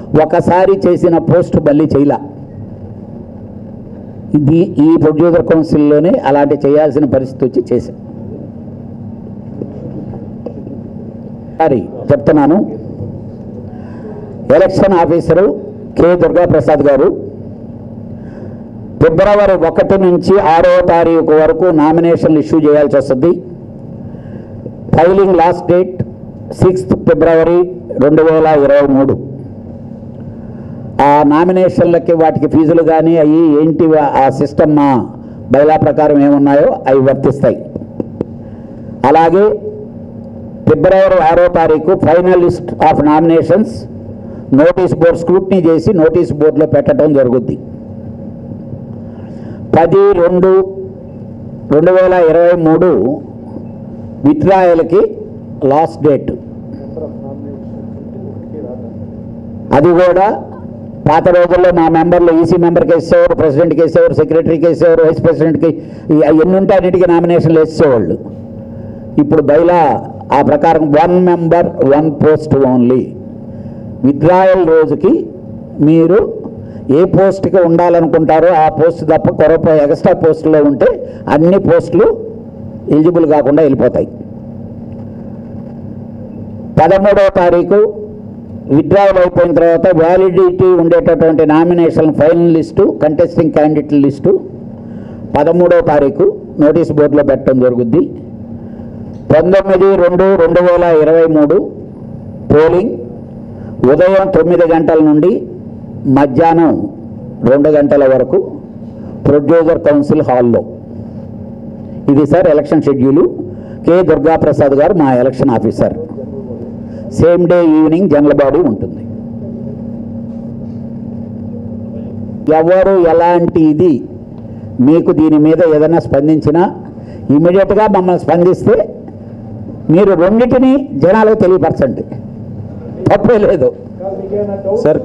ఒకసారి చేసిన పోస్ట్ మళ్ళీ చేయలా ఇది ఈ ప్రొడ్యూసర్ కౌన్సిల్లోనే అలాంటి చేయాల్సిన పరిస్థితి వచ్చి చేశాం సారీ చెప్తున్నాను ఎలక్షన్ ఆఫీసరు కె దుర్గాప్రసాద్ గారు ఫిబ్రవరి ఒకటి నుంచి ఆరో తారీఖు వరకు నామినేషన్లు ఇష్యూ చేయాల్సి వస్తుంది ఫైలింగ్ లాస్ట్ డేట్ సిక్స్త్ ఫిబ్రవరి రెండు వేల ఇరవై మూడు ఆ నామినేషన్లకి వాటికి ఫీజులు కానీ అవి ఏంటి ఆ సిస్టమ్ మా బైలా ప్రకారం ఏమున్నాయో అవి వర్తిస్తాయి అలాగే ఫిబ్రవరి ఆరో తారీఖు final list of nominations notice board scrutiny చేసి నోటీస్ బోర్డులో పెట్టడం జరుగుద్ది పది రెండు రెండు వేల ఇరవై మూడు విత్డ్రాయల్కి లాస్ట్ డేట్ అది కూడా పాత రోజుల్లో మా మెంబర్లు ఈసీ మెంబర్కి వేసేవారు ప్రెసిడెంట్కి వేసేవారు సెక్రటరీకి వేసేవారు వైస్ ప్రెసిడెంట్కి ఈ- ఎన్ని ఉంటే అన్నిటికీ నామినేషన్లు వేసేవాళ్ళు ఇప్పుడు బైలా ఆ ప్రకారం one member one post only withdrawal రోజుకి మీరు ఏ పోస్ట్కి ఉండాలనుకుంటారో ఆ పోస్ట్ తప్ప కొరప ఎక్స్ట్రా పోస్టులో ఉంటే అన్ని పోస్టులు ఎలిజిబుల్ కాకుండా వెళ్ళిపోతాయి పదమూడవ తారీఖు విత్డ్రావల్ అయిపోయిన తర్వాత వ్యాలిడిటీ ఉండేటటువంటి nomination final list contesting candidate list పదమూడవ తారీఖు నోటీస్ బోర్డులో పెట్టడం జరుగుద్ది పంతొమ్మిది రెండు రెండు వేల ఇరవై మూడు పోలింగ్ ఉదయం తొమ్మిది గంటల నుండి మధ్యాహ్నం రెండు గంటల వరకు ప్రొడ్యూసర్ కౌన్సిల్ హాల్లో ఇది sir election schedule K Durgaprasad garu మా election officer same day evening general body ఉంటుంది ఎవరు ఎలాంటి ఇది మీకు దీని మీద ఏదైనా స్పందించినా ఇమీడియట్గా మమ్మల్ని స్పందిస్తే మీరు రెండింటిని జనాలకు తెలియపరచండి తప్పే లేదు సార్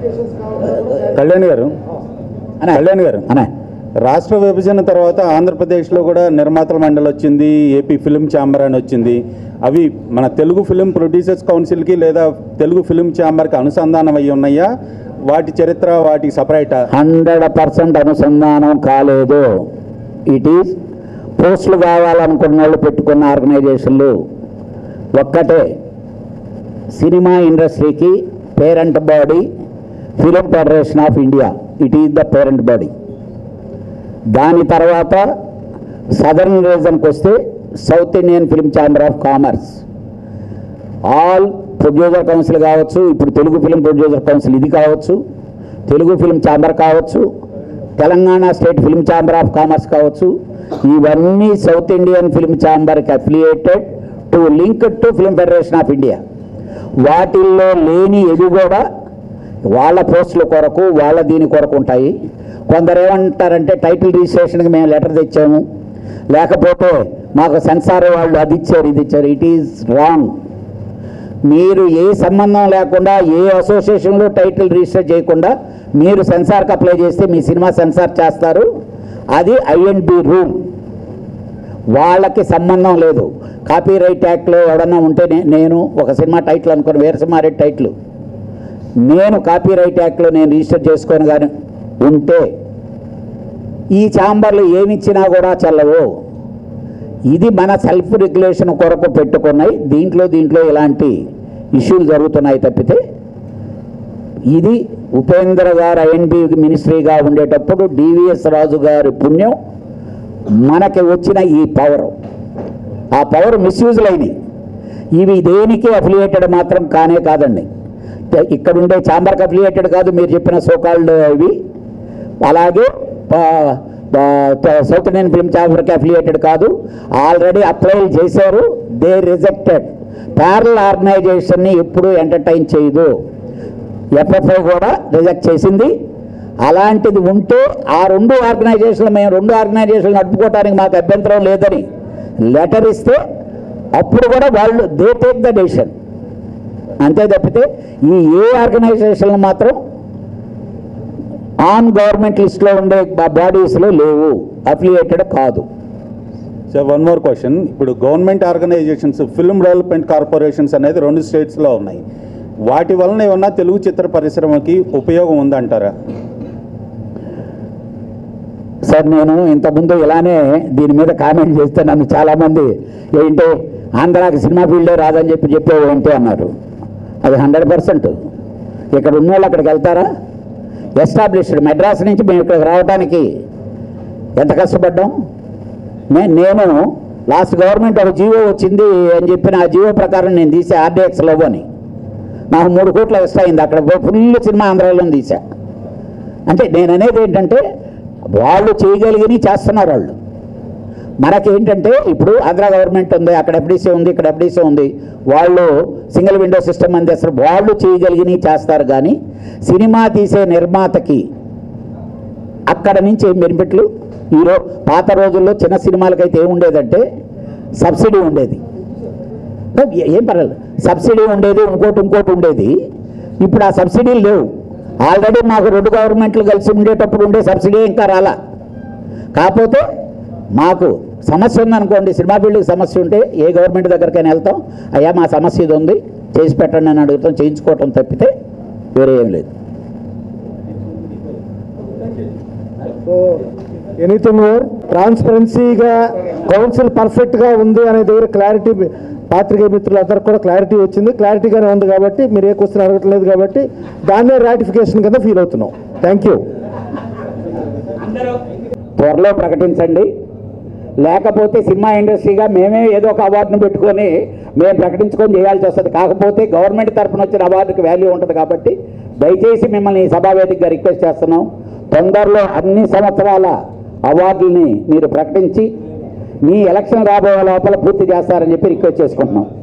కళ్యాణ్ గారు అనే కళ్యాణ్ గారు అనే రాష్ట్ర విభజన తర్వాత ఆంధ్రప్రదేశ్లో కూడా నిర్మాతల మండలి వచ్చింది ఏపీ ఫిలిం ఛాంబర్ అని వచ్చింది అవి మన తెలుగు ఫిలిం ప్రొడ్యూసర్స్ కౌన్సిల్కి లేదా తెలుగు ఫిలిం ఛాంబర్కి అనుసంధానం అయ్యి ఉన్నాయా వాటి చరిత్ర వాటికి సపరేటా హండ్రెడ్ పర్సెంట్ అనుసంధానం కాలేదు ఇట్ ఈస్ పోస్టులు కావాలనుకున్న వాళ్ళు పెట్టుకున్న ఆర్గనైజేషన్లు ఒక్కటే సినిమా ఇండస్ట్రీకి parent body film federation of India it is the parent body దాని తర్వాత సదర్న్ రీజన్కి వస్తే south Indian film chamber of commerce all producer council కావచ్చు ఇప్పుడు తెలుగు ఫిలిం ప్రొడ్యూసర్ కౌన్సిల్ ఇది కావచ్చు తెలుగు ఫిలిం ఛాంబర్ కావచ్చు Telangana state film chamber of commerce కావచ్చు ఇవన్నీ సౌత్ ఇండియన్ ఫిలిం ఛాంబర్కి affiliated to link to film federation of India వాటిల్లో లేని ఎది కూడా వాళ్ళ పోస్టుల కొరకు వాళ్ళ దీని కొరకు ఉంటాయి కొందరు ఏమంటారంటే టైటిల్ రిజిస్ట్రేషన్కి మేము లెటర్ తెచ్చాము లేకపోతే మాకు సెన్సార్ వాళ్ళు అది ఇచ్చారు ఇది ఇచ్చారు ఇట్ ఈజ్ రాంగ్ మీరు ఏ సంబంధం లేకుండా ఏ అసోసియేషన్లో టైటిల్ రిజిస్టర్ చేయకుండా మీరు సెన్సార్కి అప్లై చేస్తే మీ సినిమా సెన్సార్ చేస్తారు అది ఐఎన్బి రూల్ వాళ్ళకి సంబంధం లేదు కాపీ రైట్ యాక్ట్లో ఎవడన్నా ఉంటే నే- నేను ఒక సినిమా టైటిల్ అనుకోను వీరసింహారెడ్డి టైటిల్ నేను కాపీ రైట్ యాక్ట్లో నేను రిజిస్టర్ చేసుకొని కానీ ఉంటే ఈ ఛాంబర్లు ఏమిచ్చినా కూడా చెల్లవు ఇది మన సెల్ఫ్ రెగ్యులేషన్ కొరకు పెట్టుకున్నాయి దీంట్లో దీంట్లో ఇలాంటి ఇష్యూలు జరుగుతున్నాయి తప్పితే ఇది ఉపేంద్ర గారు ఐఎన్బి మినిస్ట్రీగా ఉండేటప్పుడు డివిఎస్ రాజు గారి పుణ్యం మనకి వచ్చిన ఈ పవర్ ఆ పవర్ మిస్యూజ్లు అయినాయి ఇవి దేనికి అఫిలియేటెడ్ మాత్రం కానే కాదండి ఇక్కడ ఉండే ఛాంబర్కి అఫిలియేటెడ్ కాదు మీరు చెప్పిన సోకాల్డ్ ఇవి అలాగే ప- ప- సౌత్ ఇండియన్ ఫిల్మ్ ఛాంబర్కి అఫిలియేటెడ్ కాదు ఆల్రెడీ అప్లై చేశారు దే రిజెక్టెడ్ ప్యారల్ ఆర్గనైజేషన్ని ఎప్పుడూ ఎంటర్టైన్ చేయదు ఎఫ్ఎఫ్ఐ కూడా రిజెక్ట్ చేసింది అలాంటిది ఉంటే ఆ రెండు ఆర్గనైజేషన్లు మేము రెండు ఆర్గనైజేషన్లు నడుపుకోవడానికి మాకు అభ్యంతరం లేదని లెటర్ ఇస్తే అప్పుడు కూడా వాళ్ళు దే టేక్ ద డెసిషన్ అంతే తప్పితే ఈ ఏ ఆర్గనైజేషన్లు మాత్రం ఆన్ గవర్నమెంట్ లిస్ట్లో ఉండే బాడీస్లో లేవు అఫిలియేటెడ్ కాదు సో వన్ మోర్ క్వశ్చన్ ఇప్పుడు government organisations film development corporations అనేది రెండు స్టేట్స్లో ఉన్నాయి వాటి వలన ఏమన్నా తెలుగు చిత్ర పరిశ్రమకి ఉపయోగం ఉందంటారా సార్ నేను ఇంతకుముందు ఇలానే దీని మీద కామెంట్ చేస్తే నన్ను చాలామంది ఏంటి ఆంధ్రాకి సినిమా ఫీల్డే రాదని చెప్పి చెప్పేవి ఏంటి అన్నారు అది హండ్రెడ్ పర్సెంట్ ఇక్కడ ఉన్న వాళ్ళు అక్కడికి వెళ్తారా ఎస్టాబ్లిష్డ్ మెడ్రాస్ నుంచి మేము ఇక్కడికి రావడానికి ఎంత కష్టపడ్డాం నే నేను లాస్ట్ గవర్నమెంట్ ఒక జీవో వచ్చింది అని చెప్పిన ఆ జీవో ప్రకారం నేను తీసే ఆర్డీఎక్స్ లోగో అని నాకు మూడు కోట్ల ఎక్స్ట్రా అయింది అక్కడ ఫుల్ సినిమా ఆంధ్రాలో తీసా అంటే నేను అనేది ఏంటంటే వాళ్ళు చేయగలిగినవి చేస్తున్నారు వాళ్ళు మనకేంటంటే ఇప్పుడు ఆంధ్ర గవర్నమెంట్ ఉంది అక్కడ ఎఫ్డీసీ ఉంది ఇక్కడ ఎఫ్డీసీ ఉంది వాళ్ళు సింగిల్ విండో సిస్టమ్ అందిస్తారు వాళ్ళు చేయగలిగినవి చేస్తారు కానీ సినిమా తీసే నిర్మాతకి అక్కడ నుంచి ఏం బెనిఫిట్లు ఈరో పాత రోజుల్లో చిన్న సినిమాలకైతే ఏముండేదంటే సబ్సిడీ ఉండేది ఏ- ఏం పర్వాలేదు సబ్సిడీ ఉండేది ఇంకోటి ఇంకోటి ఉండేది ఇప్పుడు ఆ సబ్సిడీలు లేవు ఆల్రెడీ మాకు రెండు గవర్నమెంట్లు కలిసి ఉండేటప్పుడు ఉండే సబ్సిడీ ఇంకా రాలా కాకపోతే మాకు సమస్య ఉందనుకోండి సినిమా ఫీల్డ్కి సమస్య ఉంటే ఏ గవర్నమెంట్ దగ్గరికైనా వెళ్తాం అయ్యా మా సమస్య ఇది ఉంది చేసి పెట్టండి అని అడుగుతాం చేయించుకోవటం తప్పితే వేరే ఏం లేదు సో ఎనీథింగ్ మోర్ ట్రాన్స్పరెన్సీగా కౌన్సిల్ పర్ఫెక్ట్గా ఉంది అనే దగ్గర క్లారిటీ పాత్రికేయ మిత్రులందరికీ కూడా క్లారిటీ వచ్చింది క్లారిటీగానే ఉంది కాబట్టి మీరు ఏ క్వశ్చన్ అడగట్లేదు కాబట్టి దాన్నే రాటిఫికేషన్ కింద ఫీల్ అవుతున్నాం థ్యాంక్ యూ త్వరలో ప్రకటించండి లేకపోతే సినిమా ఇండస్ట్రీగా మేమే ఏదో ఒక అవార్డును పెట్టుకొని మేము ప్రకటించుకొని చేయాల్సి వస్తుంది కాకపోతే గవర్నమెంట్ తరఫున వచ్చిన అవార్డుకి వాల్యూ ఉంటుంది కాబట్టి దయచేసి మిమ్మల్ని ఈ సభావేదికగా రిక్వెస్ట్ చేస్తున్నాం తొందరలో అన్ని సంవత్సరాల అవార్డుల్ని మీరు ప్రకటించి మీ ఎలక్షన్ రాబోయే లోపల పూర్తి చేస్తారని చెప్పి రిక్వెస్ట్ చేసుకుంటున్నాం